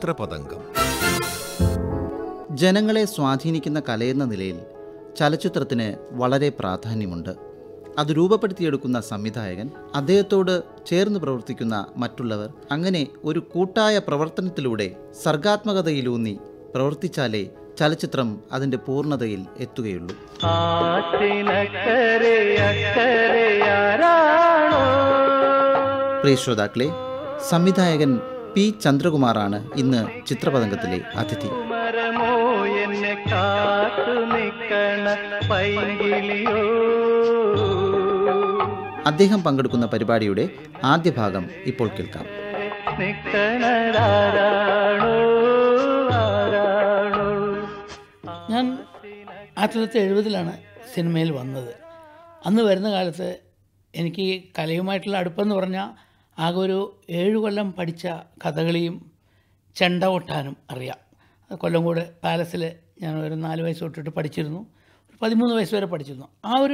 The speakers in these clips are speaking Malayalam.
ചിത്രപതംഗം ജനങ്ങളെ സ്വാധീനിക്കുന്ന കലയെന്ന നിലയിൽ ചലച്ചിത്രത്തിന് വളരെ പ്രാധാന്യമുണ്ട് അത് രൂപപ്പെടുത്തിയെടുക്കുന്ന സംവിധായകൻ അദ്ദേഹത്തോട് ചേർന്ന് പ്രവർത്തിക്കുന്ന മറ്റുള്ളവർ അങ്ങനെ ഒരു കൂട്ടായ പ്രവർത്തനത്തിലൂടെ സർഗാത്മകതയിലൂന്നി പ്രവർത്തിച്ചാലേ ചലച്ചിത്രം അതിൻ്റെ പൂർണ്ണതയിൽ എത്തുകയുള്ളൂ ആറ്റിനക്കരെ അക്കരയാരാണോ പ്രിയ ശ്രോതാക്കളെ സംവിധായകൻ പി ചന്ദ്രകുമാറാണ് ഇന്ന് ചിത്രപതംഗത്തിലെ അതിഥി മരമോ എന്നെ കാത്തു നിക്കണ പൈകിളിയോ അദ്ദേഹം പങ്കെടുക്കുന്ന പരിപാടിയുടെ ആദ്യ ഭാഗം ഇപ്പോൾ കേൾക്കാം നിക്കണതാരാണോ ആരാണോ ഞാൻ ആയിരത്തി തൊള്ളായിരത്തി എഴുപതിലാണ് സിനിമയിൽ വന്നത് അന്ന് വരുന്ന കാലത്ത് എനിക്ക് കലയുമായിട്ടുള്ള അടുപ്പെന്ന് പറഞ്ഞാൽ ആകെ ഒരു ഏഴ് കൊല്ലം പഠിച്ച കഥകളിയും ചെണ്ട കൊട്ടാനും അറിയാം അത് കൊല്ലംകോട് പാലസിൽ ഞാൻ ഒരു നാല് വയസ്സ് തൊട്ടിട്ട് പഠിച്ചിരുന്നു ഒരു പതിമൂന്ന് വയസ്സ് വരെ പഠിച്ചിരുന്നു ആ ഒരു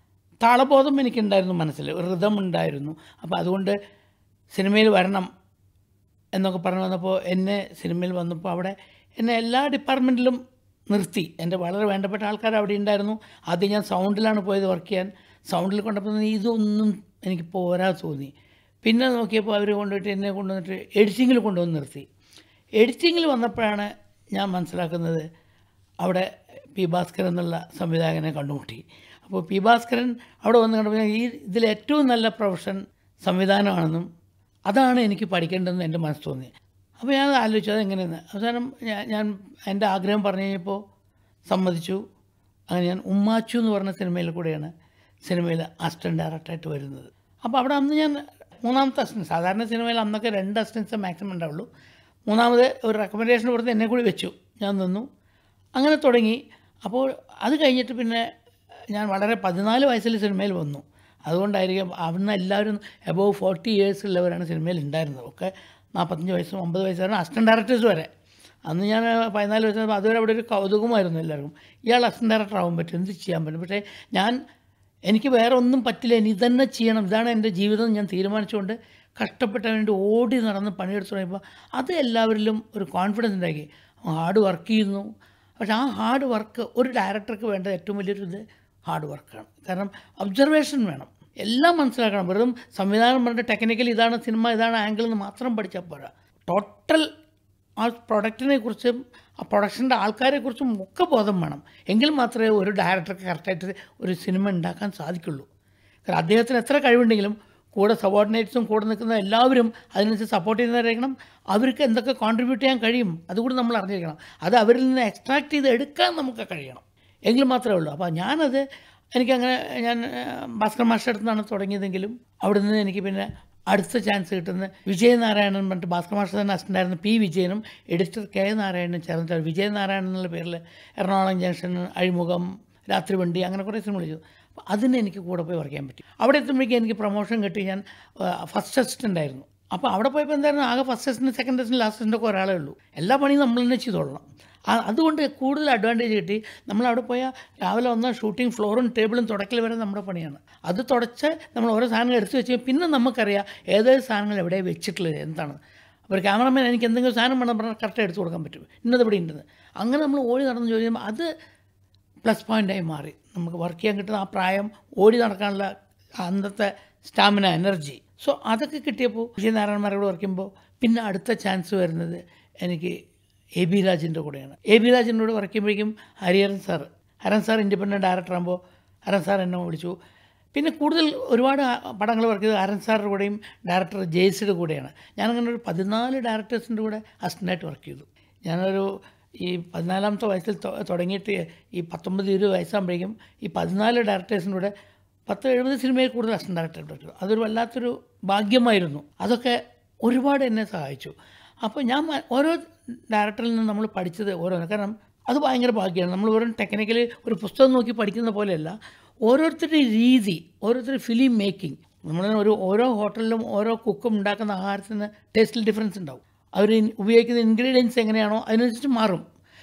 താളബോധം എനിക്കുണ്ടായിരുന്നു മനസ്സിൽ ഒരു ഋതം ഉണ്ടായിരുന്നു അപ്പോൾ അതുകൊണ്ട് സിനിമയിൽ വരണം എന്നൊക്കെ പറഞ്ഞു വന്നപ്പോൾ എന്നെ സിനിമയിൽ വന്നപ്പോൾ അവിടെ എന്നെ എല്ലാ ഡിപ്പാർട്ട്മെൻറ്റിലും നിർത്തി എൻ്റെ വളരെ വേണ്ടപ്പെട്ട ആൾക്കാർ അവിടെ ഉണ്ടായിരുന്നു ആദ്യം ഞാൻ സൗണ്ടിലാണ് പോയത് വർക്ക് ചെയ്യാൻ സൗണ്ടിൽ കൊണ്ടപ്പോൾ തോന്നി ഇതൊന്നും എനിക്ക് പോരാ തോന്നി പിന്നെ നോക്കിയപ്പോൾ അവർ കൊണ്ടുപോയിട്ട് എന്നെ കൊണ്ടുവന്നിട്ട് എഡിറ്റിങ്ങിൽ കൊണ്ടുവന്ന് നിർത്തി എഡിറ്റിങ്ങിൽ വന്നപ്പോഴാണ് ഞാൻ മനസ്സിലാക്കുന്നത് അവിടെ പി ഭാസ്കരൻ എന്നുള്ള സംവിധായകനെ കണ്ടുമുട്ടി അപ്പോൾ പി ഭാസ്കരൻ അവിടെ വന്ന് കണ്ടപ്പോൾ ഞാൻ ഈ ഇതിൽ ഏറ്റവും നല്ല പ്രൊഫഷൻ സംവിധാനമാണെന്നും അതാണ് എനിക്ക് പഠിക്കേണ്ടതെന്ന് എൻ്റെ മനസ്സ് തോന്നി അപ്പോൾ ഞാൻ ആലോചിച്ചു അതെങ്ങനെയെന്ന് അവസാനം ഞാൻ ഞാൻ എൻ്റെ ആഗ്രഹം പറഞ്ഞു കഴിഞ്ഞപ്പോൾ സമ്മതിച്ചു അങ്ങനെ ഞാൻ ഉമ്മാച്ചു എന്ന് പറഞ്ഞ സിനിമയിൽ കൂടെയാണ് സിനിമയിൽ അസിസ്റ്റൻറ്റ് ഡയറക്ടറായിട്ട് വരുന്നത് അപ്പോൾ അവിടെ അന്ന് ഞാൻ മൂന്നാമത്തെ അസിസ്റ്റൻറ്റ് സാധാരണ സിനിമയിൽ അന്നൊക്കെ രണ്ട് അസിസ്റ്റൻസ് മാക്സിമം ഉണ്ടാവുള്ളൂ മൂന്നാമത് ഒരു റെക്കമെൻഡേഷൻ കൊടുത്ത് എന്നെ കൂടി വെച്ചു ഞാൻ നിന്നു അങ്ങനെ തുടങ്ങി അപ്പോൾ അത് കഴിഞ്ഞിട്ട് പിന്നെ ഞാൻ വളരെ പതിനാല് വയസ്സിൽ സിനിമയിൽ വന്നു അതുകൊണ്ടായിരിക്കും അന്ന് എല്ലാവരും എബോവ് ഫോർട്ടി ഇയേഴ്സ് ഉള്ളവരാണ് സിനിമയിൽ ഉണ്ടായിരുന്നത് ഒക്കെ നാൽപ്പത്തഞ്ച് വയസ്സും അമ്പത് വയസ്സാണ് അസിസ്റ്റൻറ്റ് ഡയറക്ടേഴ്സ് വരെ അന്ന് ഞാൻ പതിനാല് വയസ്സ് അതുവരെ അവിടെ ഒരു കൗതുകമായിരുന്നു എല്ലാവർക്കും ഇയാൾ അസിസ്റ്റൻറ്റ് ഡയറക്ടർ ആവാൻ പറ്റും എന്ത് ചെയ്യാൻ പറ്റും പക്ഷേ ഞാൻ എനിക്ക് വേറെ ഒന്നും പറ്റില്ല ഇനി ഇതന്നെ ചെയ്യണം ഇതാണ് എൻ്റെ ജീവിതം ഞാൻ തീരുമാനിച്ചുകൊണ്ട് കഷ്ടപ്പെട്ട് വേണ്ടി ഓടി നടന്ന് പണിയെടുത്ത് തുടങ്ങിയപ്പോൾ അത് എല്ലാവരിലും ഒരു കോൺഫിഡൻസ് ഉണ്ടാക്കി ഹാർഡ് വർക്ക് ചെയ്യുന്നു പക്ഷേ ആ ഹാർഡ് വർക്ക് ഒരു ഡയറക്ടർക്ക് വേണ്ട ഏറ്റവും വലിയൊരു ഇത് ഹാർഡ് വർക്കാണ് കാരണം ഒബ്സർവേഷൻ വേണം എല്ലാം മനസ്സിലാക്കണം വെറും സംവിധാനം പറഞ്ഞിട്ട് ടെക്നിക്കലി ഇതാണ് സിനിമ ഇതാണ് ആംഗിൾ എന്ന് മാത്രം പഠിച്ചാൽ പോരാ ടോട്ടൽ ആ പ്രൊഡക്റ്റിനെ കുറിച്ചും ആ പ്രൊഡക്ഷൻ്റെ ആൾക്കാരെ കുറിച്ചും ഒക്കെ ബോധം വേണം എങ്കിൽ മാത്രമേ ഒരു ഡയറക്ടർക്ക് കറക്റ്റായിട്ട് ഒരു സിനിമ ഉണ്ടാക്കാൻ സാധിക്കുള്ളൂ കാരണം അദ്ദേഹത്തിന് എത്ര കഴിവുണ്ടെങ്കിലും കൂടെ സബോർഡിനേറ്റ്സും കൂടെ നിൽക്കുന്ന എല്ലാവരും അതിനനുസരിച്ച് സപ്പോർട്ട് ചെയ്യുന്നവരായിരിക്കണം അവർക്ക് എന്തൊക്കെ കോൺട്രിബ്യൂട്ട് ചെയ്യാൻ കഴിയും അതുകൂടി നമ്മൾ അറിഞ്ഞിരിക്കണം അത് അവരിൽ നിന്ന് എക്സ്ട്രാക്ട് ചെയ്ത് എടുക്കാൻ നമുക്ക് കഴിയണം എങ്കിൽ മാത്രമേ ഉള്ളൂ അപ്പോൾ ഞാനത് എനിക്കങ്ങനെ ഞാൻ ഏഹ്, ഭാസ്കർ മാസ്റ്റർ അടുത്താണ് തുടങ്ങിയതെങ്കിലും അവിടെ നിന്ന് എനിക്ക് പിന്നെ അടുത്ത ചാൻസ് കിട്ടുന്നത് വിജയനാരായണൻ പറഞ്ഞിട്ട് ഭാസ്കർ മാസ്റ്റർ തന്നെ അസിസ്റ്റൻ്റായിരുന്ന പി വിജയനും എഡിറ്റർ കെ നാരായണനും ചേർന്നിട്ട് വിജയനാരായണൻ എന്നുള്ള പേരിൽ എറണാകുളം ജംഗ്ഷൻ അഴിമുഖം രാത്രി വണ്ടി അങ്ങനെ കുറേ സിനിമ വിളിച്ചു അപ്പോൾ അതിന് എനിക്ക് കൂടെ പോയി വർക്ക് ചെയ്യാൻ പറ്റി അവിടെ എത്തുമ്പോഴേക്കും എനിക്ക് പ്രൊമോഷൻ കിട്ടി ഞാൻ ഫസ്റ്റ് അസിസ്റ്റൻ്റ് ആയിരുന്നു അപ്പോൾ അവിടെ പോയപ്പോൾ എന്തായിരുന്നു ആകെ first assistant second assistant last assistant ഒക്കെ ഒരാളേ ഉള്ളൂ എല്ലാ പണിയും നമ്മൾ തന്നെ ചെയ്തോളണം ആ- അതുകൊണ്ട് കൂടുതൽ അഡ്വാൻറ്റേജ് കിട്ടി നമ്മൾ അവിടെ പോയാൽ രാവിലെ വന്ന ഷൂട്ടിംഗ് ഫ്ലോറും ടേബിളും തുടക്കൽ വരെ നമ്മുടെ പണിയാണ് അത് തുടച്ച് നമ്മൾ ഓരോ സാധനങ്ങൾ എടുത്ത് വെച്ച് പിന്നെ നമുക്കറിയാം ഏതേത് സാധനങ്ങൾ എവിടെ വെച്ചിട്ടുള്ളത് എന്താണ് അപ്പോൾ ഒരു ക്യാമറമാൻ എനിക്ക് എന്തെങ്കിലും സാധനം വേണം പറഞ്ഞാൽ കറക്റ്റ് എടുത്ത് കൊടുക്കാൻ പറ്റും ഇന്നത് ഇവിടെ ഉണ്ടെന്ന് അങ്ങനെ നമ്മൾ ഓടി നടന്ന് ജോലി ചെയ്യുമ്പോൾ അത് പ്ലസ് പോയിൻ്റായി മാറി നമുക്ക് വർക്ക് ചെയ്യാൻ കിട്ടുന്ന ആ പ്രായം ഓടി നടക്കാനുള്ള അന്നത്തെ സ്റ്റാമിന എനർജി സോ അതൊക്കെ കിട്ടിയപ്പോൾ വിജയനാരായണന്മാരോട് വർക്ക് ചെയ്യുമ്പോൾ പിന്നെ അടുത്ത ചാൻസ് വരുന്നത് എനിക്ക് എ ബി രാജിൻ്റെ കൂടെയാണ് എ ബി രാജിൻ്റെ കൂടെ വർക്ക് ചെയ്യുമ്പോഴേക്കും Hariharan sir Haran sir independent director ആകുമ്പോൾ ഹരൻ സാർ എന്നെ വിളിച്ചു പിന്നെ കൂടുതൽ ഒരുപാട് പടങ്ങൾ വർക്ക് ചെയ്തത് ഹരൻ സാറിൻ്റെ കൂടെയും ഡയറക്ടർ ജെയ്സിയുടെ കൂടെയാണ് ഞാനങ്ങനെ ഒരു പതിനാല് ഡയറക്ടേഴ്സിൻ്റെ കൂടെ അസിസ്റ്റൻ്റായിട്ട് വർക്ക് ചെയ്തു ഞാനൊരു ഈ പതിനാലാമത്തെ വയസ്സിൽ തൊ- തുടങ്ങിയിട്ട് ഈ പത്തൊമ്പത് ഇരുപത് വയസ്സാകുമ്പോഴേക്കും ഈ പതിനാല് ഡയറക്ടേഴ്സിൻ്റെ കൂടെ പത്ത് എഴുപത് സിനിമയിൽ കൂടുതൽ അസിസ്റ്റൻ്റ് ഡയറക്ടറായിട്ട് വർക്ക് ചെയ്തു അതൊരു വല്ലാത്തൊരു ഭാഗ്യമായിരുന്നു അതൊക്കെ ഒരുപാട് എന്നെ സഹായിച്ചു അപ്പോൾ ഞാൻ മ- ഓരോ ഡയറക്ടറിൽ നിന്ന് നമ്മൾ പഠിച്ചത് ഓരോന്ന് കാരണം അത് ഭയങ്കര ഭാഗ്യമാണ് നമ്മൾ വെറും ടെക്നിക്കലി ഒരു പുസ്തകം നോക്കി പഠിക്കുന്ന പോലെയല്ല ഓരോരുത്തരുടെ രീതി ഓരോരുത്തരുടെ ഫിലിം മേക്കിംഗ് നമ്മൾ ഒരു ഓരോ ഹോട്ടലിലും ഓരോ കുക്കും ഉണ്ടാക്കുന്ന ആഹാരത്തിന് ടേസ്റ്റിൽ ഡിഫറൻസ് ഉണ്ടാവും അവർ ഉപയോഗിക്കുന്ന ഇൻഗ്രീഡിയൻസ് എങ്ങനെയാണോ അതിനനുസരിച്ച് മാറും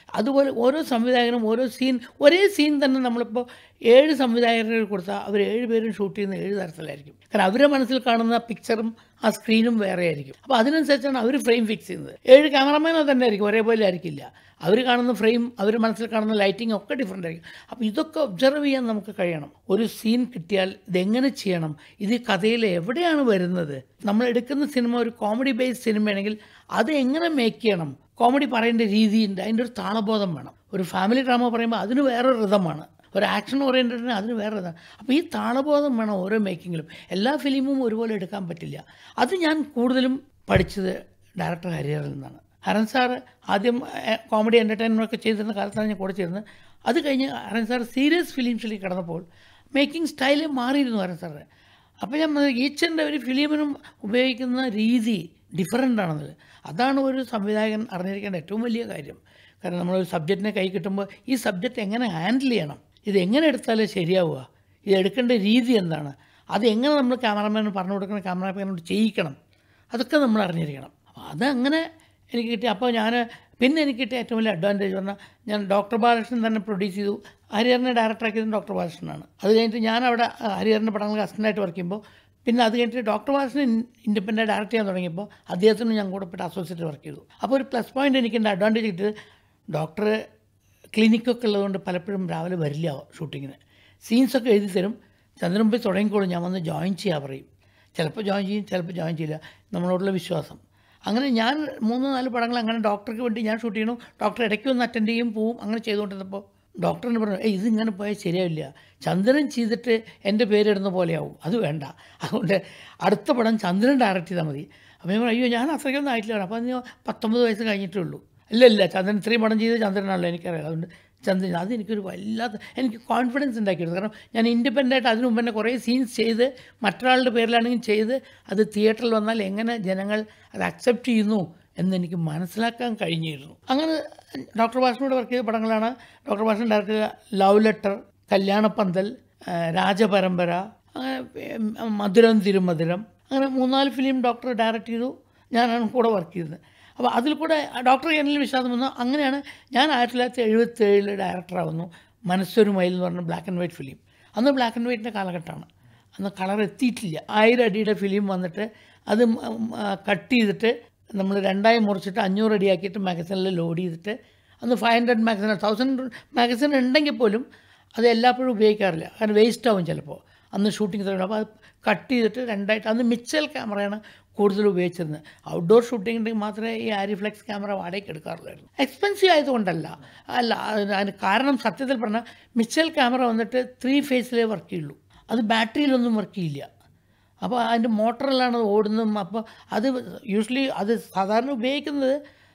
അതുപോലെ ഓരോ സംവിധായകനും ഓരോ സീൻ ഒരേ സീൻ തന്നെ നമ്മളിപ്പോൾ ഏഴ് സംവിധായകരെ കൊടുത്താൽ അവർ ഏഴ് പേരും ഷൂട്ട് ചെയ്യുന്ന ഏഴ് തരത്തിലായിരിക്കും കാരണം അവരുടെ മനസ്സിൽ കാണുന്ന പിക്ചറും ആ സ്ക്രീനും വേറെ ആയിരിക്കും അപ്പോൾ അതിനനുസരിച്ചാണ് അവർ ഫ്രെയിം ഫിക്സ് ചെയ്യുന്നത് ഏഴ് ക്യാമറമാനോ തന്നെ ആയിരിക്കും ഒരേപോലെ ആയിരിക്കില്ല അവർ കാണുന്ന ഫ്രെയിം അവർ മനസ്സിൽ കാണുന്ന ലൈറ്റിംഗ് ഒക്കെ ഡിഫറെൻ്റ് ആയിരിക്കും അപ്പോൾ ഇതൊക്കെ ഒബ്സർവ് ചെയ്യാൻ നമുക്ക് കഴിയണം ഒരു സീൻ കിട്ടിയാൽ ഇതെങ്ങനെ ചെയ്യണം ഇത് കഥയിൽ എവിടെയാണ് വരുന്നത് നമ്മൾ എടുക്കുന്ന സിനിമ ഒരു കോമഡി ബേസ്ഡ് സിനിമയാണെങ്കിൽ അത് എങ്ങനെ മേക്ക് ചെയ്യണം കോമഡി പറയേണ്ട രീതിയുണ്ട് അതിൻ്റെ ഒരു താളബോധം വേണം ഒരു ഫാമിലി ഡ്രാമ പറയുമ്പോൾ അതിന് വേറൊരു റിതമാണ് ഒരു ആക്ഷൻ ഓറിയൻറ്റഡിന് അതിന് വേറെ ഇതാണ് അപ്പോൾ ഈ താളബോധം വേണം ഓരോ മേക്കിങ്ങിലും എല്ലാ ഫിലിമും ഒരുപോലെ എടുക്കാൻ പറ്റില്ല അത് ഞാൻ കൂടുതലും പഠിച്ചത് ഡയറക്ടർ ഹരിഹറിൽ നിന്നാണ് ഹരൻ സാർ ആദ്യം കോമഡി എൻ്റർടൈൻമെൻ്റ് ഒക്കെ ചെയ്തിരുന്ന കാലത്താണ് ഞാൻ കൂടെ ചേർന്നത് അത് കഴിഞ്ഞ് ഹരൻ സാർ സീരിയസ് ഫിലിംസിലേക്ക് കടന്നപ്പോൾ മേക്കിംഗ് സ്റ്റൈല് മാറിയിരുന്നു ഹരൻ സാറിന് അപ്പോൾ ഞാൻ ഈച്ച് ആൻഡ് ഒരു ഫിലിമിനും ഉപയോഗിക്കുന്ന രീതി ഡിഫറൻ്റ് ആണെന്നത് അതാണ് ഒരു സംവിധായകൻ അറിഞ്ഞിരിക്കേണ്ട ഏറ്റവും വലിയ കാര്യം കാരണം നമ്മളൊരു സബ്ജക്റ്റിനെ കൈ കിട്ടുമ്പോൾ ഈ സബ്ജക്റ്റ് എങ്ങനെ ഹാൻഡിൽ ചെയ്യണം ഇത് എങ്ങനെ എടുത്താലേ ശരിയാവുക ഇത് എടുക്കേണ്ട രീതി എന്താണ് അത് എങ്ങനെ നമ്മൾ ക്യാമറമാൻ പറഞ്ഞു കൊടുക്കണം ക്യാമറമാനോട് ചെയ്യിക്കണം അതൊക്കെ നമ്മൾ അറിഞ്ഞിരിക്കണം അപ്പോൾ അതങ്ങനെ എനിക്ക് കിട്ടി അപ്പോൾ ഞാൻ പിന്നെ എനിക്ക് കിട്ടിയ ഏറ്റവും വലിയ അഡ്വാൻറ്റേജ് പറഞ്ഞാൽ ഞാൻ ഡോക്ടർ ബാലകൃഷ്ണൻ തന്നെ പ്രൊഡ്യൂസ് ചെയ്തു ഹരിഹരനെ ഡയറക്ടറാക്കിയത് ഡോക്ടർ ബാലകൃഷ്ണനാണ് അത് കഴിഞ്ഞിട്ട് ഞാൻ അവിടെ ഹരിഹരൻ്റെ പടങ്ങൾക്ക് അസിസ്റ്റൻ്റായിട്ട് വർക്ക് ചെയ്യുമ്പോൾ പിന്നെ അത് കഴിഞ്ഞിട്ട് ഡോക്ടർ ബാലകൃഷ്ണൻ ഇൻഡിപെൻഡൻ്റ് ഡയറക്റ്റ് ചെയ്യാൻ തുടങ്ങിയപ്പോൾ അദ്ദേഹത്തിന് ഞാൻ കൂടെ പെട്ട് അസോസിയേറ്റ് വർക്ക് ചെയ്തു അപ്പോൾ ഒരു പ്ലസ് പോയിൻ്റ് എനിക്ക് എൻ്റെ അഡ്വാൻറ്റേജ് കിട്ടിയത് ഡോക്ടർ ക്ലിനിക്കൊക്കെ ഉള്ളതുകൊണ്ട് പലപ്പോഴും രാവിലെ വരില്ല ഷൂട്ടിങ്ങിന് സീൻസൊക്കെ എഴുതി തരും ചന്ദ്രമുമ്പിൽ തുടങ്ങിക്കോളും ഞാൻ വന്ന് ജോയിൻ ചെയ്യാൻ പറയും ചിലപ്പോൾ ജോയിൻ ചെയ്യും ചിലപ്പോൾ ജോയിൻ ചെയ്യില്ല നമ്മളോടുള്ള വിശ്വാസം അങ്ങനെ ഞാൻ മൂന്ന് നാല് പടങ്ങൾ അങ്ങനെ ഡോക്ടർക്ക് വേണ്ടി ഞാൻ ഷൂട്ട് ചെയ്യണു ഡോക്ടർ ഇടയ്ക്ക് ഒന്ന് അറ്റൻഡ് ചെയ്യും പോവും അങ്ങനെ ചെയ്തുകൊണ്ടിരുന്നപ്പോൾ ഡോക്ടറിന് പറഞ്ഞു ഏയ് ഇതിങ്ങനെ പോയാൽ ശരിയാവില്ല ചന്ദ്രൻ ചെയ്തിട്ട് എൻ്റെ പേരിടുന്ന പോലെയാവും അത് വേണ്ട അതുകൊണ്ട് അടുത്ത പടം ചന്ദ്രൻ ഡയറക്റ്റ് ചെയ്താൽ മതി അപ്പോൾ ഞാൻ പറഞ്ഞു, അയ്യോ ഞാൻ അത്രയ്ക്കൊന്നും ആയിട്ടില്ല അപ്പോൾ നീ പത്തൊമ്പത് വയസ്സ് കഴിഞ്ഞിട്ടേ ഉള്ളൂ ഇല്ല ഇല്ല ചന്ദ്രൻ ഇത്രയും പടം ചെയ്ത് ചന്ദ്രനാണല്ലോ എനിക്കറിയാം അതുകൊണ്ട് ചന്ദ്രൻ അത് എനിക്കൊരു വല്ലാത്ത എനിക്ക് കോൺഫിഡൻസ് ഉണ്ടാക്കിയെടുത്തു കാരണം ഞാൻ ഇൻഡിപെൻഡൻ്റ് ആയിട്ട് അതിന് മുമ്പ് തന്നെ കുറേ സീൻസ് ചെയ്ത് മറ്റൊരാളുടെ പേരിലാണെങ്കിൽ ചെയ്ത് അത് തിയേറ്ററിൽ വന്നാൽ എങ്ങനെ ജനങ്ങൾ അത് അക്സെപ്റ്റ് ചെയ്യുന്നു എന്നെനിക്ക് മനസ്സിലാക്കാൻ കഴിഞ്ഞിരുന്നു അങ്ങനെ ഡോക്ടർ ഭാഷനോട് വർക്ക് ചെയ്ത പടങ്ങളാണ് ഡോക്ടർ ഭാഷൻ ഡയറക്റ്റ് ചെയ്ത ലവ് ലെറ്റർ കല്യാണപ്പന്തൽ ആ, രാജപരമ്പര അങ്ങനെ ഉം, മധുരം തിരുമധുരം അങ്ങനെ മൂന്നാല് ഫിലിം ഡോക്ടർ ഡയറക്റ്റ് ചെയ്തു ഞാനാണ് കൂടെ വർക്ക് ചെയ്തത് അപ്പോൾ അതിൽ കൂടെ ഡോക്ടർ എന്നിൽ വിശ്വാസം വന്നു അങ്ങനെയാണ് ഞാൻ ആയിരത്തി തൊള്ളായിരത്തി എഴുപത്തി ഏഴിൽ ഡയറക്ടറാവുന്നു മനസ്സൊരു മയിൽ എന്ന് പറഞ്ഞ ബ്ലാക്ക് ആൻഡ് വൈറ്റ് ഫിലിം അന്ന് ബ്ലാക്ക് ആൻഡ് വൈറ്റിൻ്റെ കാലഘട്ടമാണ് അന്ന് കളർ എത്തിയിട്ടില്ല ആയിരം അടിയുടെ ഫിലിം വന്നിട്ട് അത് കട്ട് ചെയ്തിട്ട് നമ്മൾ രണ്ടായി മുറിച്ചിട്ട് അഞ്ഞൂറ് അടിയാക്കിയിട്ട് മാഗസീനിൽ ലോഡ് ചെയ്തിട്ട് അന്ന് five hundred magazine thousand magazine ഉണ്ടെങ്കിൽ പോലും അത് എല്ലായ്പ്പോഴും ഉപയോഗിക്കാറില്ല കാരണം വേസ്റ്റ് ആവും ചിലപ്പോൾ അന്ന് ഷൂട്ടിംഗ് സമയം അപ്പോൾ അത് കട്ട് ചെയ്തിട്ട് രണ്ടായിട്ട് അന്ന് മിച്ചൽ ക്യാമറയാണ് കൂടുതൽ ഉപയോഗിച്ചിരുന്നത് ഔട്ട്ഡോർ ഷൂട്ടിംഗ് ഉണ്ടെങ്കിൽ മാത്രമേ ഈ ആരിഫ്ലെക്സ് ക്യാമറ വാടകയ്ക്ക് എടുക്കാറുള്ളായിരുന്നു എക്സ്പെൻസീവ് ആയതുകൊണ്ടല്ല അല്ല അതിന് അതിന് കാരണം സത്യത്തിൽ പറഞ്ഞാൽ മിച്ചൽ ക്യാമറ വന്നിട്ട് ത്രീ ഫേസിലേ വർക്ക് ചെയ്യുള്ളൂ അത് ബാറ്ററിയിലൊന്നും വർക്ക് ചെയ്യില്ല അപ്പോൾ അതിൻ്റെ മോട്ടറിലാണ് ഓടുന്നതും അപ്പോൾ അത് യൂഷ്വലി അത് സാധാരണ ഉപയോഗിക്കുന്നത്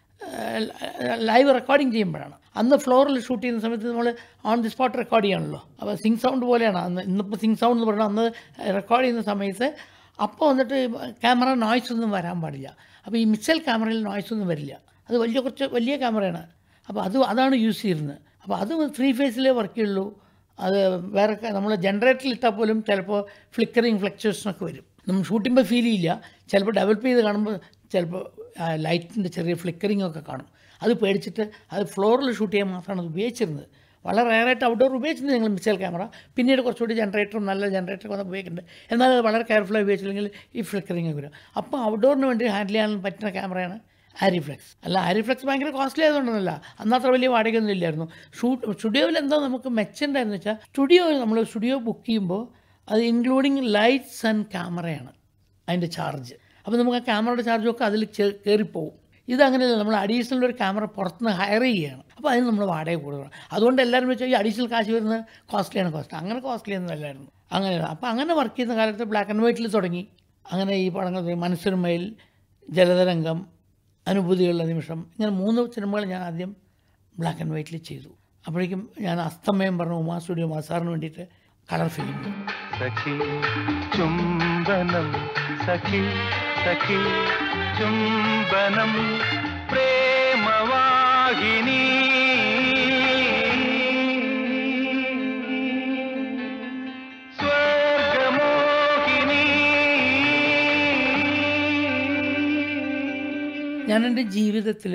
ലൈവ് റെക്കോർഡിങ് ചെയ്യുമ്പോഴാണ് അന്ന് ഫ്ലോറിൽ ഷൂട്ട് ചെയ്യുന്ന സമയത്ത് നമ്മൾ ഓൺ ദി സ്പോട്ട് റെക്കോർഡ് ചെയ്യണമല്ലോ അപ്പോൾ സിങ് സൗണ്ട് പോലെയാണ് അന്ന് ഇന്നിപ്പോൾ സിങ് സൗണ്ട് എന്ന് പറഞ്ഞാൽ അന്ന് റെക്കോർഡ് ചെയ്യുന്ന സമയത്ത് അപ്പോൾ വന്നിട്ട് ക്യാമറ നോയ്സ് ഒന്നും വരാൻ പാടില്ല അപ്പോൾ ഈ മിക്സൽ ക്യാമറയിൽ നോയ്സ് ഒന്നും വരില്ല അത് വലിയ കുറച്ച് വലിയ ക്യാമറയാണ് അപ്പോൾ അത് അതാണ് യൂസ് ചെയ്യുന്നത് അപ്പോൾ അത് ത്രീ ഫേസിലേ വർക്ക് ചെയ്യുള്ളൂ അത് വേറെ നമ്മൾ ജനറേറ്ററിൽ ഇട്ടാൽ പോലും ചിലപ്പോൾ ഫ്ലിക്കറിങ് ഫ്ലക്ച്വേഷനൊക്കെ വരും നമ്മൾ ഷൂട്ടിമ്പോൾ ഫീൽ ചെയ്യില്ല ചിലപ്പോൾ ഡെവലപ്പ് ചെയ്ത് കാണുമ്പോൾ ചിലപ്പോൾ ലൈറ്റിൻ്റെ ചെറിയ ഫ്ലിക്കറിങ് ഒക്കെ കാണും അത് പേടിച്ചിട്ട് അത് ഫ്ലോറിൽ ഷൂട്ട് ചെയ്യാൻ മാത്രമാണ് അത് ഉപയോഗിച്ചിരുന്നത് വളരെ റയറായിട്ട് ഔട്ട്ഡോർ ഉപയോഗിച്ചിരുന്നത് ഞങ്ങൾ മിസൈൽ ക്യാമറ പിന്നീട് കുറച്ചുകൂടി ജനറേറ്ററും നല്ല ജനറേറ്റർ വന്ന് ഉപയോഗിക്കുന്നുണ്ട് എന്നാൽ അത് വളരെ കെയർഫുള്ളായി ഉപയോഗിച്ചില്ലെങ്കിൽ ഈ ഫ്ലിക്കറിങ് ഒക്കെ വരും അപ്പോൾ ഔട്ട്ഡോറിന് വേണ്ടി ഹാൻഡിൽ ചെയ്യാൻ പറ്റുന്ന ക്യാമറയാണ് ആരിഫ്ലെക്സ് അല്ല ആരിഫ്ലെക്സ് ഭയങ്കര കോസ്റ്റ്ലി ആയതുകൊണ്ടല്ല അന്ന് അത്ര വലിയ വാടകയൊന്നും ഇല്ലായിരുന്നു ഷൂട്ട് സ്റ്റുഡിയോയിൽ എന്താ നമുക്ക് മെച്ചുണ്ടായിരുന്നു വെച്ചാൽ സ്റ്റുഡിയോ നമ്മൾ സ്റ്റുഡിയോ ബുക്ക് ചെയ്യുമ്പോൾ അത് ഇൻക്ലൂഡിങ് ലൈറ്റ്സ് ആൻഡ് ക്യാമറയാണ് അതിൻ്റെ ചാർജ് അപ്പോൾ നമുക്ക് ആ ക്യാമറയുടെ ചാർജൊക്കെ അതിൽ കയറിപ്പോവും ഇതങ്ങനെയല്ല നമ്മൾ അഡീഷണൽ ഒരു ക്യാമറ പുറത്തുനിന്ന് ഹയർ ചെയ്യുകയാണ് അപ്പോൾ അതിന് നമ്മൾ വാടക കൊടുക്കണം അതുകൊണ്ട് എല്ലാവരും വെച്ചാൽ ഈ അഡീഷണൽ കാശ് വരുന്നത് കോസ്റ്റ്ലിയാണ് കോസ്റ്റ് അങ്ങനെ കോസ്റ്റ്ലി ഒന്നും അല്ലായിരുന്നു അങ്ങനെ അപ്പോൾ അങ്ങനെ വർക്ക് ചെയ്യുന്ന കാലത്ത് ബ്ലാക്ക് ആൻഡ് വൈറ്റിൽ തുടങ്ങി അങ്ങനെ ഈ പടങ്ങൾ മനസ്സൊരുമയിൽ ജലതരംഗം അനുഭൂതികളുടെ നിമിഷം ഇങ്ങനെ മൂന്ന് സിനിമകൾ ഞാൻ ആദ്യം ബ്ലാക്ക് ആൻഡ് വൈറ്റിൽ ചെയ്തു അപ്പോഴേക്കും ഞാൻ അസ്തമയം പറഞ്ഞ ഉമാ സ്റ്റുഡിയോ മാസാറിന് വേണ്ടിയിട്ട് കളർ ഫിലിം സഖി ചുംബനം സഖി സഖി ചുംബനം പ്രേമവാഹിനി സ്വർഗമോഹിനി ഞാൻ എൻ്റെ ജീവിതത്തിൽ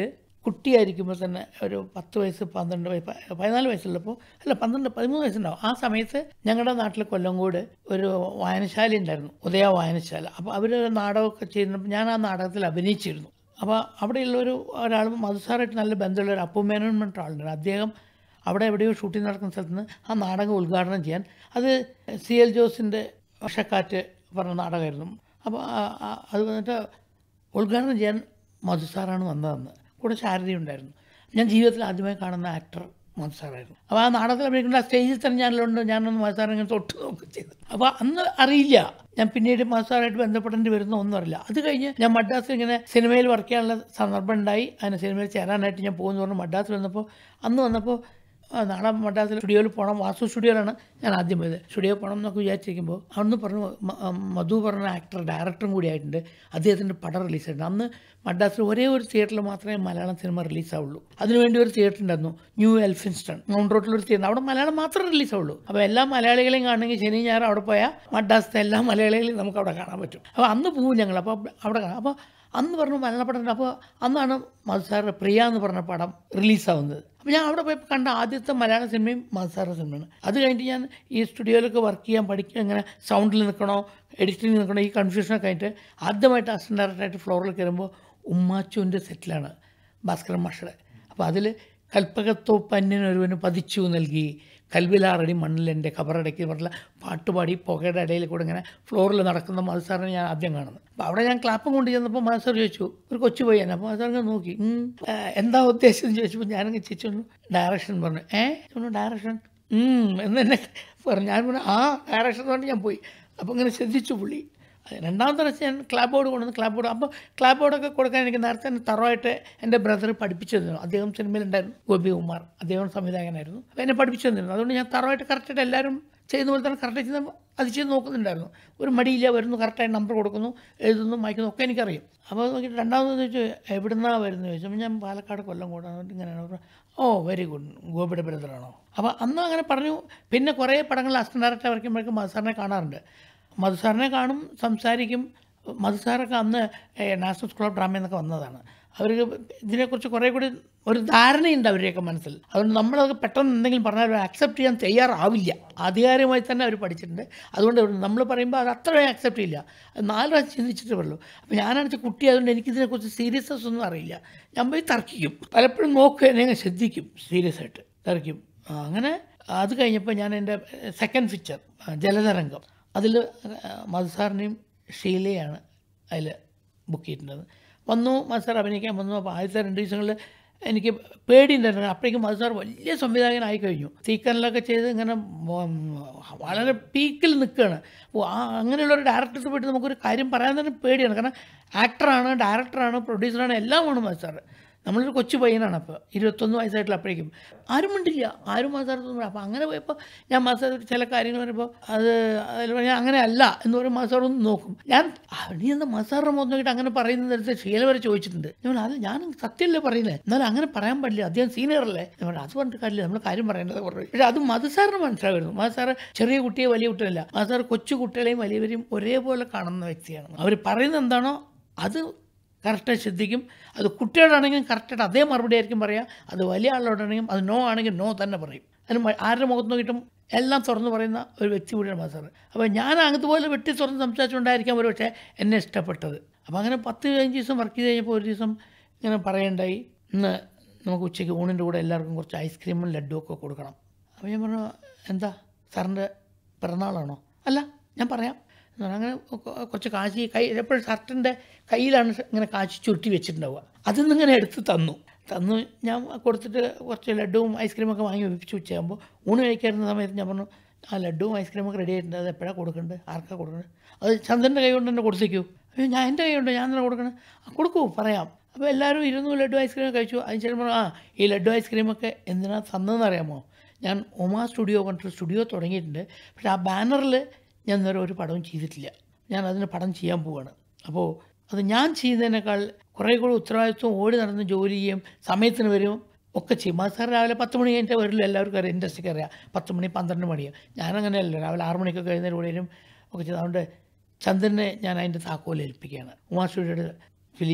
കുട്ടിയായിരിക്കുമ്പോൾ തന്നെ ഒരു പത്ത് വയസ്സ് പന്ത്രണ്ട് വയസ്സ് പ- പതിനാല് വയസ്സുള്ളപ്പോൾ അല്ല പന്ത്രണ്ട് പതിമൂന്ന് വയസ്സുണ്ടാവും ആ സമയത്ത് ഞങ്ങളുടെ നാട്ടിൽ കൊല്ലങ്കോട് ഒരു വായനശാല ഉണ്ടായിരുന്നു ഉദയ വായനശാല അപ്പോൾ അവർ നാടകമൊക്കെ ചെയ്യുന്നപ്പോൾ ഞാൻ ആ നാടകത്തിൽ അഭിനയിച്ചിരുന്നു അപ്പോൾ അവിടെയുള്ളൊരു ഒരാൾ മധുസാറായിട്ട് നല്ല ബന്ധമുള്ള ഒരു അപ്പുമേനോൻ എന്ന് പറഞ്ഞ ആളുണ്ട് അദ്ദേഹം അവിടെ എവിടെയോ ഷൂട്ടിംഗ് നടക്കുന്ന സ്ഥലത്ത് നിന്ന് ആ നാടകം ഉദ്ഘാടനം ചെയ്യാൻ അത് സി എൽ ജോസിൻ്റെ വർഷക്കാറ്റ് പറഞ്ഞ നാടകമായിരുന്നു അപ്പോൾ ആ- ആ- അത് വന്നിട്ട് ഉദ്ഘാടനം ചെയ്യാൻ മധുസാറാണ് വന്നതെന്ന് കൂടെ ശാരദ ഉണ്ടായിരുന്നു ഞാൻ ജീവിതത്തിൽ ആദ്യമായി കാണുന്ന ആക്ടർ മധുസാറായിരുന്നു അപ്പോൾ ആ നാടകത്തിൽ അഭിനയിക്കുന്ന ആ സ്റ്റേജിൽ തന്നെ ഞാനിലുണ്ട് ഞാനൊന്ന് മധുസാറിനെ ഇങ്ങനെ തൊട്ട് നോക്കുക ചെയ്തു അപ്പോൾ അന്ന് അറിയില്ല ഞാൻ പിന്നീട് മധുസാറായിട്ട് ബന്ധപ്പെടേണ്ടി വരുന്ന ഒന്നും അറിയില്ല അത് കഴിഞ്ഞ് ഞാൻ മദ്രാസിൽ ഇങ്ങനെ സിനിമയിൽ വർക്ക് ചെയ്യാനുള്ള സന്ദർഭം ഉണ്ടായി അതിന് സിനിമയിൽ ചേരാനായിട്ട് ഞാൻ പോകുന്നു പറഞ്ഞു മദ്രാസിൽ വന്നപ്പോൾ അന്ന് വന്നപ്പോൾ ആ, നാളെ മദ്രാസിൽ സ്റ്റുഡിയോയിൽ പോകണം വാസു സ്റ്റുഡിയോയിലാണ് ഞാൻ ആദ്യം പോയത് സ്റ്റുഡിയോ പോകണം എന്നൊക്കെ വിചാരിച്ചിരിക്കുമ്പോൾ അന്ന് പറഞ്ഞു മ- ആ, മധു പറഞ്ഞ ആക്ടർ ഡയറക്ടറും കൂടി ആയിട്ടുണ്ട് അദ്ദേഹത്തിൻ്റെ പടം റിലീസായിട്ടുണ്ട് അന്ന് മദ്രാസിൽ ഒരേ ഒരു തിയേറ്ററിൽ മാത്രമേ മലയാളം സിനിമ റിലീസാവുള്ളൂ അതിനുവേണ്ടി ഒരു തിയേറ്റർ ഉണ്ടായിരുന്നു ന്യൂ എൽഫിൻസ്റ്റൺ മൗണ്ട് റോട്ടിലൊരു തിയേറ്റർ അവിടെ മലയാളം മാത്രമേ റിലീസാവുള്ളൂ അപ്പോൾ എല്ലാ മലയാളികളെയും കാണണമെങ്കിൽ ശനി ഞായർ അവിടെ പോയാൽ മദ്രാസിലെ എല്ലാ മലയാളികളെയും നമുക്ക് അവിടെ കാണാൻ പറ്റും അപ്പോൾ അന്ന് പോകും ഞങ്ങൾ അപ്പോൾ അവിടെ കാണാം അപ്പോൾ അന്ന് പറഞ്ഞു മലയാളപ്പടം അപ്പോൾ അന്നാണ് മധുസാറിൻ്റെ പ്രിയ എന്ന് പറഞ്ഞ പടം റിലീസാവുന്നത് അപ്പോൾ ഞാൻ അവിടെ പോയി കണ്ട ആദ്യത്തെ മലയാള സിനിമയും മധുസാറിൻ്റെ സിനിമയാണ് അത് കഴിഞ്ഞിട്ട് ഞാൻ ഈ സ്റ്റുഡിയോയിലൊക്കെ വർക്ക് ചെയ്യാൻ പഠിക്കുക ഇങ്ങനെ സൗണ്ടിൽ നിൽക്കണോ എഡിറ്റിംഗ് നിൽക്കണോ ഈ കൺഫ്യൂഷനൊക്കെ ആയിട്ട് ആദ്യമായിട്ട് അസിസ്റ്റൻ്റ് ഡയറക്ടറായിട്ട് ഫ്ലോറിൽ കയറുമ്പോൾ ഉമ്മാച്ചുവിൻ്റെ സെറ്റിലാണ് ഭാസ്കരൻ മാഷയുടെ അപ്പോൾ അതിൽ കൽപ്പകത്തോപ്പ് അന്യനൊരുവന് പതിച്ചു നൽകി കൽവിലാറടി മണ്ണിലെൻ്റെ കബറടക്കി പറഞ്ഞ പാട്ടുപാടി പുകയുടെ ഇടയിൽ കൂടെ ഇങ്ങനെ ഫ്ലോറിൽ നടക്കുന്ന മത്സരം ഞാൻ ആദ്യം കാണുന്നത് അപ്പോൾ അവിടെ ഞാൻ ക്ലാപ്പും കൊണ്ട് ചെന്നപ്പോൾ മത്സർ ചോദിച്ചു ഒരു കൊച്ചു പയ്യൻ അപ്പോൾ മത്സരം ഇങ്ങനെ നോക്കി "ഉം, ആ, എന്താ ഉദ്ദേശം എന്ന് ചോദിച്ചപ്പോൾ ഞാനങ്ങ് ചിരിച്ചു ഡയറക്ഷൻ പറഞ്ഞു ഏ പറഞ്ഞു ഡയറക്ഷൻ എന്ന് തന്നെ പറഞ്ഞു ഞാൻ പറഞ്ഞു ആ ഡയറക്ഷൻ എന്ന് പറഞ്ഞ് ഞാൻ പോയി അപ്പോൾ ഇങ്ങനെ ശ്രദ്ധിച്ചു പുള്ളി അത് രണ്ടാമത്തെ പ്രാവശ്യം ഞാൻ ക്ലാപ്പ് ബോർഡ് കൊണ്ടുവന്ന് ക്ലാപ്പ് ബോർഡ് അപ്പോൾ ക്ലാപ്പ് ബോർഡൊക്കെ കൊടുക്കാൻ എനിക്ക് നേരത്തെ തന്നെ തറവായിട്ട് എൻ്റെ ബ്രദർ പഠിപ്പിച്ചു തന്നിരുന്നു അദ്ദേഹം സിനിമയിലുണ്ടായിരുന്നു ഗോപി കുമാർ അദ്ദേഹം സംവിധായകനായിരുന്നു അപ്പോൾ എന്നെ പഠിപ്പിച്ചു തന്നിരുന്നു അതുകൊണ്ട് ഞാൻ തറവായിട്ട് കറക്റ്റായിട്ട് എല്ലാവരും ചെയ്യുന്ന പോലെ തന്നെ കറക്റ്റ് ചെയ്യുന്ന അത് ചെയ്ത് നോക്കുന്നുണ്ടായിരുന്നു ഒരു മടിയില്ല വരുന്നു കറക്റ്റായിട്ട് നമ്പർ കൊടുക്കുന്നു എഴുതുന്നു വായിക്കുന്നു ഒക്കെ എനിക്കറിയാം അപ്പോൾ നോക്കിയിട്ട് രണ്ടാമത് ചോദിച്ചു എവിടുന്നാണ് വരുന്നത് ചോദിച്ചപ്പോൾ ഞാൻ പാലക്കാട് കൊല്ലം കൂടെ ഇങ്ങനെയാണ് പറഞ്ഞു ഓ വെരി ഗുഡ് ഗോപിയുടെ ബ്രദറാണോ അപ്പോൾ അന്ന് അങ്ങനെ പറഞ്ഞു പിന്നെ കുറേ പടങ്ങളിൽ അസിസ്റ്റന്റ് ഡയറക്ടർ വരയ്ക്കുമ്പോഴേക്കും മധുസാറിനെ കാണാറുണ്ട് മധുസാറിനെ കാണും സംസാരിക്കും മധുസാറൊക്കെ അന്ന് ഏഹ്, നാഷണൽ സ്കൂൾ ഓഫ് ഡ്രാമ എന്നൊക്കെ വന്നതാണ് അവർക്ക് ഇതിനെക്കുറിച്ച് കുറേ കൂടി ഒരു ധാരണയുണ്ട് അവരുടെയൊക്കെ മനസ്സിൽ അതുകൊണ്ട് നമ്മളത് പെട്ടെന്ന് എന്തെങ്കിലും പറഞ്ഞാൽ അവർ അക്സെപ്റ്റ് ചെയ്യാൻ തയ്യാറാവില്ല ആധികാരികമായി തന്നെ അവർ പഠിച്ചിട്ടുണ്ട് അതുകൊണ്ട് നമ്മൾ പറയുമ്പോൾ അത് അത്രയും അക്സെപ്റ്റ് ചെയ്യില്ല അത് നാല് പ്രാവശ്യം ചിന്തിച്ചിട്ടേ ഉള്ളൂ അപ്പോൾ ഞാനാണെന്ന് കുട്ടി അതുകൊണ്ട് എനിക്കിതിനെക്കുറിച്ച് സീരിയസ്നെസ് ഒന്നും അറിയില്ല ഞാൻ പോയി തർക്കിക്കും പലപ്പോഴും നോക്കുക എന്നെ അങ്ങ് ശ്രദ്ധിക്കും സീരിയസ് ആയിട്ട് തർക്കിക്കും ആ, അങ്ങനെ അത് കഴിഞ്ഞപ്പോൾ ഞാൻ എൻ്റെ സെക്കൻഡ് പിക്ചർ ജലതരംഗം അതിൽ മധുസാറിനെയും ഷീലയാണ് അതിൽ ബുക്ക് ചെയ്തിട്ടുള്ളത് വന്നു മധുസാർ അഭിനയിക്കാൻ വന്നു അപ്പോൾ ആദ്യത്തെ രണ്ട് ദിവസങ്ങളിൽ എനിക്ക് പേടിയുണ്ടായിരുന്നു അപ്പോഴേക്കും മധുസാർ വലിയ സംവിധായകനായി കഴിഞ്ഞു തീക്കനിലൊക്കെ ചെയ്ത് ഇങ്ങനെ ഉം, വളരെ പീക്കിൽ നിൽക്കുകയാണ് അപ്പോൾ ആ അങ്ങനെയുള്ള ഒരു ഡയറക്ടർക്ക് പോയിട്ട് നമുക്കൊരു കാര്യം പറയാൻ തന്നെ പേടിയാണ് കാരണം ആക്ടറാണ് ഡയറക്ടറാണ് പ്രൊഡ്യൂസറാണ് എല്ലാമാണ് മധുസാർ നമ്മളൊരു കൊച്ചു പയ്യനാണ് അപ്പോൾ ഇരുപത്തൊന്ന് വയസ്സായിട്ടുള്ള അപ്പോഴേക്കും ആരും മിണ്ടില്ല ആരും മാസാറൊന്നും അപ്പോൾ അങ്ങനെ പോയപ്പോൾ ഞാൻ മാസാർ ചില കാര്യങ്ങൾ പറയുമ്പോൾ അത് അതിൽ ഞാൻ അങ്ങനെ അല്ല എന്ന് പറയും മാസാർ ഒന്ന് നോക്കും ഞാൻ "ആ, നീ എന്താ മാസാറിൻ്റെ മുഖത്ത് നോക്കിയിട്ട് അങ്ങനെ പറയുന്ന നേരത്തെ ശീല വരെ ചോദിച്ചിട്ടുണ്ട് ഞാൻ പറഞ്ഞു, അത് ഞാൻ സത്യമല്ലേ പറയുന്നത് എന്നാലും അങ്ങനെ പറയാൻ പാടില്ല അദ്ദേഹം സീനിയർ അല്ലേ ഞാൻ പറഞ്ഞു അത് പറഞ്ഞിട്ട് കാര്യമില്ല നമ്മൾ കാര്യം പറയേണ്ടത് പറഞ്ഞു പക്ഷേ അത് മധുസാറിന് മനസ്സിലായിരുന്നു മധുസാറ് ചെറിയ കുട്ടിയെ വലിയ കുട്ടിയല്ല മധുസാർ കൊച്ചു കുട്ടികളെയും വലിയവരെയും ഒരേപോലെ കാണുന്ന വ്യക്തിയാണ് അവർ പറയുന്നത് എന്താണോ അത് കറക്റ്റായി ശ്രദ്ധിക്കും അത് കുട്ടിയോടാണെങ്കിലും കറക്റ്റായിട്ട് അതേ മറുപടി ആയിരിക്കും പറയുക അത് വലിയ ആളോടാണെങ്കിലും അത് നോ ആണെങ്കിൽ നോ തന്നെ പറയും അതിന് മ- ആരുടെ മുഖത്ത് നോക്കിയിട്ടും എല്ലാം തുറന്നു പറയുന്ന ഒരു വ്യക്തി കൂടിയാണ് മാസാർ അപ്പോൾ ഞാൻ അതുപോലെ വെട്ടി തുറന്ന് സംസാരിച്ചുകൊണ്ടായിരിക്കാം ഒരു പക്ഷേ എന്നെ ഇഷ്ടപ്പെട്ടത് അപ്പോൾ അങ്ങനെ പത്ത് പതിനഞ്ച് ദിവസം വർക്ക് ചെയ്ത് കഴിഞ്ഞപ്പോൾ ഒരു ദിവസം ഇങ്ങനെ പറയണ്ടായി ഇന്ന് നമുക്ക് ഉച്ചയ്ക്ക് ഊണിൻ്റെ കൂടെ എല്ലാവർക്കും കുറച്ച് ഐസ്ക്രീമും ലഡ്ഡും ഒക്കെ കൊടുക്കണം അപ്പോൾ ഞാൻ പറഞ്ഞു എന്താ സാറിൻ്റെ പിറന്നാളാണോ അല്ല ഞാൻ പറയാം എന്ന് പറഞ്ഞാൽ അങ്ങനെ കൊ- കുറച്ച് കാശി കൈ എപ്പോഴും ഷർട്ടിൻ്റെ കയ്യിലാണ് ഇങ്ങനെ കാശി ചുരുട്ടി വെച്ചിട്ടുണ്ടാവുക അതിൽ നിന്ന് ഇങ്ങനെ എടുത്ത് തന്നു തന്നു ഞാൻ കൊടുത്തിട്ട് കുറച്ച് ലഡ്ഡുവും ഐസ്ക്രീമും ഒക്കെ വാങ്ങി വെപ്പിച്ച് ഉച്ചയാകുമ്പോൾ ഊണ് കഴിക്കാറുന്ന സമയത്ത് ഞാൻ പറഞ്ഞു ആ ലഡ്ഡുവും ഐസ്ക്രീമും ഒക്കെ റെഡി ആയിട്ടുണ്ട് അത് എപ്പോഴാണ് കൊടുക്കേണ്ടത് ആർക്കാണ് കൊടുക്കേണ്ടത് അത് ചന്ദ്രൻ്റെ കൈ കൊണ്ട് തന്നെ കൊടുത്തേക്കൂ അയ്യോ ഞാൻ എൻ്റെ കൈ കൊണ്ട് ഞാൻ തന്നെ കൊടുക്കണം ആ കൊടുക്കൂ പറയാം അപ്പോൾ എല്ലാവരും ഇരുന്നു ലഡ്ഡു ഐസ്ക്രീം കഴിച്ചു അതിന് ശേഷം പറഞ്ഞു ആ ഈ ലഡ്ഡു ഐസ്ക്രീമൊക്കെ എന്തിനാ തന്നതെന്ന് അറിയാമോ ഞാൻ ഒമാ സ്റ്റുഡിയോ പറഞ്ഞിട്ട് സ്റ്റുഡിയോ തുടങ്ങിയിട്ടുണ്ട് പക്ഷേ ആ ബാനറിൽ ഞാൻ ഇന്നുവരെ ഒരു പടവും ചെയ്തിട്ടില്ല ഞാൻ അതിന് പടം ചെയ്യാൻ പോവാണ് അപ്പോൾ അത് ഞാൻ ചെയ്യുന്നതിനേക്കാൾ കുറേ കൂടി ഉത്തരവാദിത്വം ഓടി നടന്ന് ജോലി ചെയ്യും സമയത്തിന് വരും ഒക്കെ ചെയ്യും അത് സാർ രാവിലെ പത്ത് മണി കഴിഞ്ഞിട്ട് വരില്ല എല്ലാവർക്കും അറിയാം ഇൻഡസ്ട്രിക്ക് അറിയാം പത്ത് മണി പന്ത്രണ്ട് മണിയാണ് ഞാനങ്ങനെയല്ല രാവിലെ ആറ് മണിക്കൊക്കെ എഴുന്നേരം കൂടി ഒക്കെ ചെയ്ത് അതുകൊണ്ട് ചന്ദ്രനെ ഞാൻ അതിൻ്റെ താക്കോൽ ഏൽപ്പിക്കുകയാണ് ഉമാ സ്റ്റുഡിയോയുടെ ഫിലിംസ്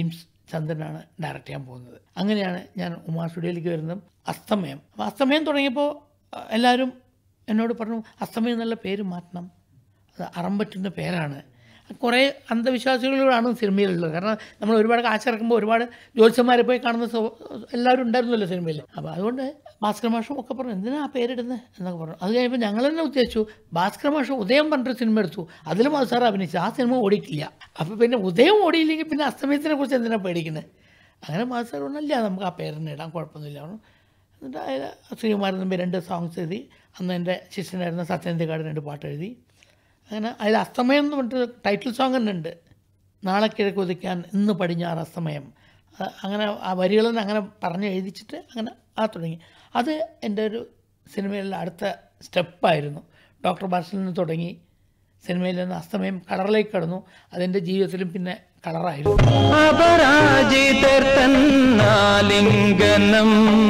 ചന്ദ്രനാണ് ഡയറക്റ്റ് ചെയ്യാൻ പോകുന്നത് അങ്ങനെയാണ് ഞാൻ ഉമാ സ്റ്റുഡിയോയിലേക്ക് വരുന്നതും അസ്തമയം അപ്പോൾ അസ്തമയം തുടങ്ങിയപ്പോൾ അഹ്, എല്ലാവരും എന്നോട് പറഞ്ഞു അസ്തമയം എന്നുള്ള പേര് മാറ്റണം അത് അറം പറ്റുന്ന പേരാണ് കുറേ അന്ധവിശ്വാസികളോടാണ് സിനിമയിലുള്ളത് കാരണം നമ്മൾ ഒരുപാട് കാശിറക്കുമ്പോൾ ഒരുപാട് ജ്യോത്സ്യന്മാരെ പോയി കാണുന്ന സ്വ- എല്ലാവരും ഉണ്ടായിരുന്നല്ലോ സിനിമയിൽ അപ്പോൾ അതുകൊണ്ട് ഭാസ്കര മാഷും ഒക്കെ പറഞ്ഞു എന്തിനാ ആ പേരിടുന്നത് എന്നൊക്കെ പറഞ്ഞു അത് കഴിയുമ്പോൾ ഞങ്ങൾ തന്നെ ഉദ്ദേശിച്ചു ഭാസ്കര മാഷ് ഉദയം പറഞ്ഞൊരു സിനിമ എടുത്തു അതിലും അത് സാർ അഭിനയിച്ചു ആ സിനിമ ഓടിയിട്ടില്ല അപ്പോൾ പിന്നെ ഉദയം ഓടിയില്ലെങ്കിൽ പിന്നെ അസ്തമയത്തിനെ കുറിച്ച് എന്തിനാണ് പേടിക്കുന്നത് അങ്ങനെ മാസ്റ്റർ പറഞ്ഞല്ല നമുക്ക് ആ പേരിന് ഇടാൻ കുഴപ്പമൊന്നുമില്ല പറഞ്ഞു എന്നിട്ട് അതിൽ ശ്രീകുമാരൻ തമ്പി രണ്ട് സോങ്സ് എഴുതി അന്ന് എൻ്റെ ശിഷ്യനായിരുന്ന സത്യനന്ദിക്കാട് രണ്ട് പാട്ട് എഴുതി അങ്ങനെ അതിൽ അസ്തമയം എന്ന് പറഞ്ഞിട്ട് ടൈറ്റിൽ സോങ് തന്നെ ഉണ്ട് നാളെ കിഴക്ക് ഉദിക്കാൻ ഇന്ന് പടിഞ്ഞാറ് അസ്തമയം അ- അങ്ങനെ ആ വരികൾ തന്നെ അങ്ങനെ പറഞ്ഞ് എഴുതിച്ചിട്ട് അങ്ങനെ ആ തുടങ്ങി അത് എൻ്റെ ഒരു സിനിമയിലെ അടുത്ത സ്റ്റെപ്പായിരുന്നു ഡോക്ടർ ബാസിൽ നിന്ന് തുടങ്ങി സിനിമയിൽ നിന്ന് അസ്തമയം കളറിലേക്ക് കടന്നു അതെൻ്റെ ജീവിതത്തിലും പിന്നെ കളറായിരുന്നു അപരാജിതർ തന്നാലിംഗനം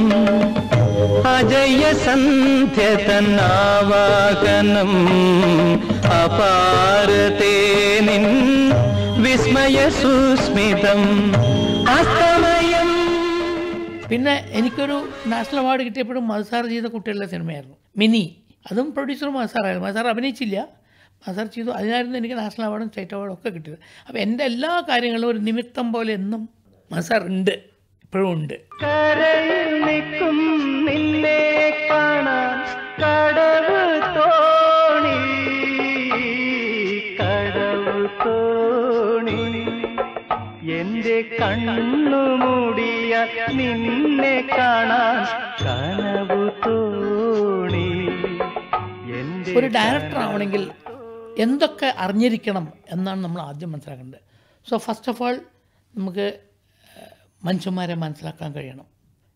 അജയ സന്ധ്യ തന്നാവാഹനം അപാരതേ നിൻ വിസ്മയ സുസ്മിതം അസ്തമയം പിന്നെ എനിക്കൊരു നാഷണൽ അവാർഡ് കിട്ടിയപ്പോഴും മധുസാർ ചെയ്ത കുട്ടികളുടെ സിനിമയായിരുന്നു മിനി അതും പ്രൊഡ്യൂസർ മധുസാറായിരുന്നു മധുസാർ അഭിനയിച്ചില്ല മധുസാർ ചെയ്തു അതിനായിരുന്നു എനിക്ക് നാഷണൽ അവാർഡും സ്റ്റേറ്റ് അവാർഡും ഒക്കെ കിട്ടിയത് അപ്പോൾ എൻ്റെ എല്ലാ കാര്യങ്ങളും ഒരു നിമിത്തം പോലെ എന്നും മധുസാർ ഉണ്ട് ഇപ്പോഴും ഉണ്ട് കരയിൽ നിൽക്കും നിന്നെ കാണാൻ കടവ് തോണി കടവ് തോണി എന്റെ കണ്ണു മൂടിയ നിന്നെ കാണാൻ കനവു തോണി എന്റെ ഒരു ഡയറക്ടർ ആവണമെങ്കിൽ എന്തൊക്കെ അറിഞ്ഞിരിക്കണം എന്നാണ് നമ്മൾ ആദ്യം മനസ്സിലാക്കേണ്ടത് സോ ഫസ്റ്റ് ഓഫ് ഓൾ നമുക്ക് ഏഹ്, മനുഷ്യന്മാരെ മനസ്സിലാക്കാൻ കഴിയണം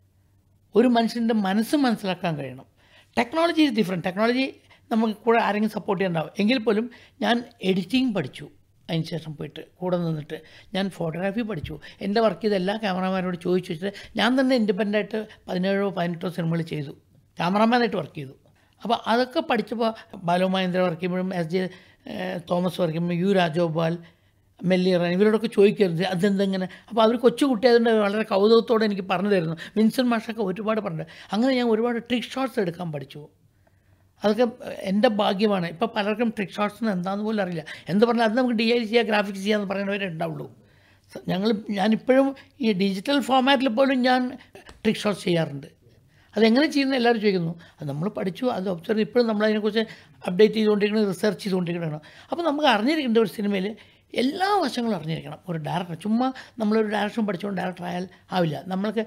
ഒരു മനുഷ്യൻ്റെ മനസ്സ് മനസ്സിലാക്കാൻ കഴിയണം ടെക്നോളജി ഈസ് ഡിഫറെൻറ്റ് ടെക്നോളജി നമുക്ക് കൂടെ ആരെങ്കിലും സപ്പോർട്ട് ചെയ്യാനുണ്ടാവും എങ്കിൽ പോലും ഞാൻ എഡിറ്റിംഗ് പഠിച്ചു അതിന് ശേഷം പോയിട്ട് കൂടെ നിന്നിട്ട് ഞാൻ ഫോട്ടോഗ്രാഫി പഠിച്ചു എൻ്റെ വർക്ക് ചെയ്ത എല്ലാ ക്യാമറമാരോട് ചോദിച്ചു വെച്ചിട്ട് ഞാൻ തന്നെ ഇൻഡിപെൻഡൻ്റ് ആയിട്ട് പതിനേഴോ പതിനെട്ടോ സിനിമകൾ ചെയ്തു ക്യാമറാമാനായിട്ട് വർക്ക് ചെയ്തു അപ്പോൾ അതൊക്കെ പഠിച്ചപ്പോൾ ബാലു മഹേന്ദ്ര വർക്ക് ചെയ്യുമ്പോഴും എസ് ജെ തോമസ് വർക്ക് ചെയ്യുമ്പോൾ യു രാജഗോപാൽ മെല്ലി റാൻ ഇവരോടൊക്കെ ചോദിക്കരുത് അതെന്തെങ്ങനെ അപ്പോൾ അവർ കൊച്ചു കുട്ടിയായതുകൊണ്ട് വളരെ കൗതുകത്തോടെ എനിക്ക് പറഞ്ഞു തരുന്നു വിൻസൻ മാഷൊക്കെ ഒരുപാട് പറഞ്ഞു അങ്ങനെ ഞാൻ ഒരുപാട് ട്രിക്ക് ഷോട്ട്സ് എടുക്കാൻ പഠിച്ചു അതൊക്കെ എൻ്റെ ഭാഗ്യമാണ് ഇപ്പോൾ പലർക്കും ട്രിക്ക് ഷോട്ട്സ് എന്ന് എന്താണെന്ന് പോലും അറിയില്ല എന്ത് പറഞ്ഞാൽ അത് നമുക്ക് ഡി ഐ ചെയ്യാം ഗ്രാഫിക്സ് ചെയ്യാമെന്ന് പറയുന്നവരെ ഉണ്ടാവുള്ളൂ സ- ഞങ്ങൾ ഞാനിപ്പോഴും ഈ ഡിജിറ്റൽ ഫോമാറ്റിൽ പോലും ഞാൻ ട്രിക്ക് ഷോട്ട്സ് ചെയ്യാറുണ്ട് അതെങ്ങനെ ചെയ്യുന്ന എല്ലാവരും ചോദിക്കുന്നു അത് നമ്മൾ പഠിച്ചു അത് ഒബ്സർവ് ഇപ്പോഴും നമ്മൾ അതിനെക്കുറിച്ച് അപ്ഡേറ്റ് ചെയ്തുകൊണ്ടിരിക്കണം റിസർച്ച് ചെയ്തുകൊണ്ടിരിക്കണം അപ്പോൾ നമുക്ക് അറിഞ്ഞിരിക്കേണ്ട ഒരു സിനിമയിൽ എല്ലാ വശങ്ങളും അറിഞ്ഞിരിക്കണം ഒരു ഡയറക്ടർ ചുമ്മാ നമ്മളൊരു ഡയറക്ഷൻ പഠിച്ചുകൊണ്ട് ഡയറക്ടർ ആയാൽ ആവില്ല നമ്മൾക്ക്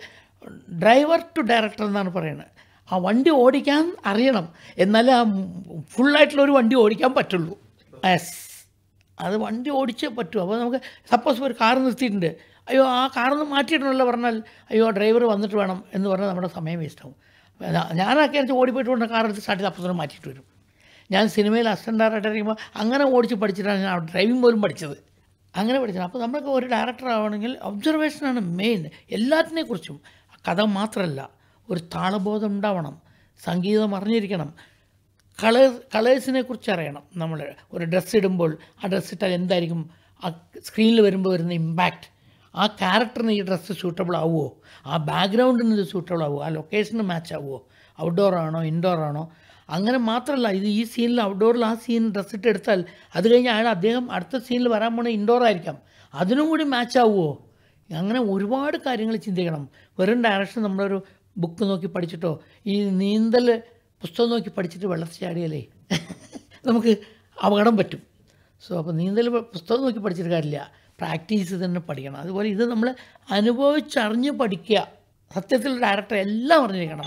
ഡ്രൈവർ ടു ഡയറക്ടർ എന്നാണ് പറയുന്നത് ആ വണ്ടി ഓടിക്കാൻ അറിയണം എന്നാലേ ആ ഫുള്ളായിട്ടുള്ള ഒരു വണ്ടി ഓടിക്കാൻ പറ്റുള്ളൂ യെസ് അത് വണ്ടി ഓടിച്ചേ പറ്റൂ അപ്പോൾ നമുക്ക് സപ്പോസ് ഒരു കാർ നിർത്തിയിട്ടുണ്ട് അയ്യോ ആ കാറൊന്ന് മാറ്റിയിട്ടുണ്ടല്ലോ പറഞ്ഞാൽ അയ്യോ ഡ്രൈവർ വന്നിട്ട് വേണം എന്ന് പറഞ്ഞാൽ നമ്മുടെ സമയം വേസ്റ്റ് ആവും ഞാനൊക്കെ വെച്ചാൽ ഓടിപ്പോയിട്ട് കൊണ്ട് കാർ എടുത്ത് സ്റ്റാർട്ട് ചെയ്ത് അപ്പോൾ തന്നെ മാറ്റിയിട്ട് വരും ഞാൻ സിനിമയിൽ അസിസ്റ്റൻ്റ് ഡയറക്ടർ ഇരിക്കുമ്പോൾ അങ്ങനെ ഓടിച്ച് പഠിച്ചിട്ടാണ് ഞാൻ ഡ്രൈവിംഗ് പോലും പഠിച്ചത് അങ്ങനെ പഠിച്ചത് അപ്പോൾ നമ്മൾക്ക് ഒരു ഡയറക്ടർ ആവണമെങ്കിൽ ഒബ്സർവേഷനാണ് മെയിൻ എല്ലാത്തിനെക്കുറിച്ചും കഥ മാത്രമല്ല ഒരു താളബോധം ഉണ്ടാവണം സംഗീതം അറിഞ്ഞിരിക്കണം കളേഴ്സ് കളേഴ്സിനെ കുറിച്ച് അറിയണം നമ്മൾ ഒരു ഡ്രസ്സ് ഇടുമ്പോൾ ആ ഡ്രസ്സ് ഇട്ടാൽ എന്തായിരിക്കും ആ സ്ക്രീനിൽ വരുമ്പോൾ വരുന്ന ഇമ്പാക്റ്റ് ആ ക്യാരക്ടറിന് ഈ ഡ്രസ്സ് സൂട്ടബിൾ ആവുമോ ആ ബാക്ക്ഗ്രൗണ്ടിന് ഇത് സൂട്ടബിൾ ആവുമോ ആ ലൊക്കേഷന് മാച്ച് ആവുമോ ഔട്ട്ഡോർ ആണോ ഇൻഡോർ ആണോ അങ്ങനെ മാത്രമല്ല ഇത് ഈ സീനിൽ ഔട്ട്ഡോറിൽ ആ സീൻ ഡ്രസ്സ് ഇട്ട് എടുത്താൽ അത് കഴിഞ്ഞ് അയാൾ അദ്ദേഹം അടുത്ത സീനിൽ വരാൻ പോണ ഇൻഡോർ ആയിരിക്കാം അതിനും കൂടി മാച്ച് ആവുമോ അങ്ങനെ ഒരുപാട് കാര്യങ്ങൾ ചിന്തിക്കണം വെറും ഡയറക്ഷൻ നമ്മളൊരു ബുക്ക് നോക്കി പഠിച്ചിട്ടോ ഈ നീന്തൽ പുസ്തകം നോക്കി പഠിച്ചിട്ട് വെള്ളത്തിൽ ചാടിയാലേ നമുക്ക് അപകടം പറ്റും സോ അപ്പോൾ നീന്തൽ പ- പുസ്തകം നോക്കി പഠിച്ചിട്ട് കാര്യമില്ല പ്രാക്ടീസ് തന്നെ പഠിക്കണം അതുപോലെ ഇത് നമ്മൾ അനുഭവിച്ചറിഞ്ഞ് പഠിക്കുക സത്യത്തിൽ ഡയറക്ടർ എല്ലാം അറിഞ്ഞിരിക്കണം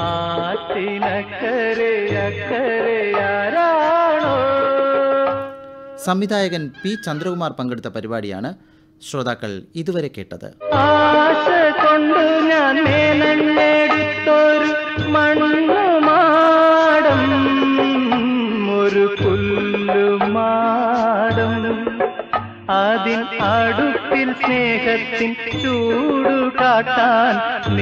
ആറ്റിനക്കരെ അക്കരെ ആരാണോ സംവിധായകൻ പി ചന്ദ്രകുമാർ പങ്കെടുത്ത പരിപാടിയാണ് ശ്രോതാക്കൾ ഇതുവരെ കേട്ടത് ആശ കൊണ്ട് ഞാൻ മേനഞ്ഞെടുത്തൊരു മണ്ണുമാടം ഒരു പുല്ലുമാടം അതിൻ അടുപ്പിൽ സ്നേഹത്തിൻ ചൂടു കാട്ടാൻ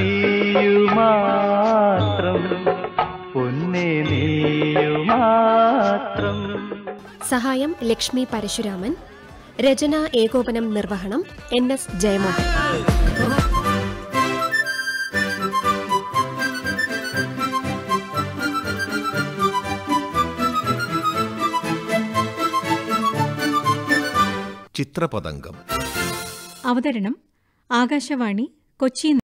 നീയുമാത്രം പൊന്നെ നീയുമാത്രം സഹായം ലക്ഷ്മി പരശുരാമൻ രചന ഏകോപനം നിർവഹണം എൻ എസ് ജയമോഹൻ ചിത്രപതംഗം അവതരണം ആകാശവാണി കൊച്ചി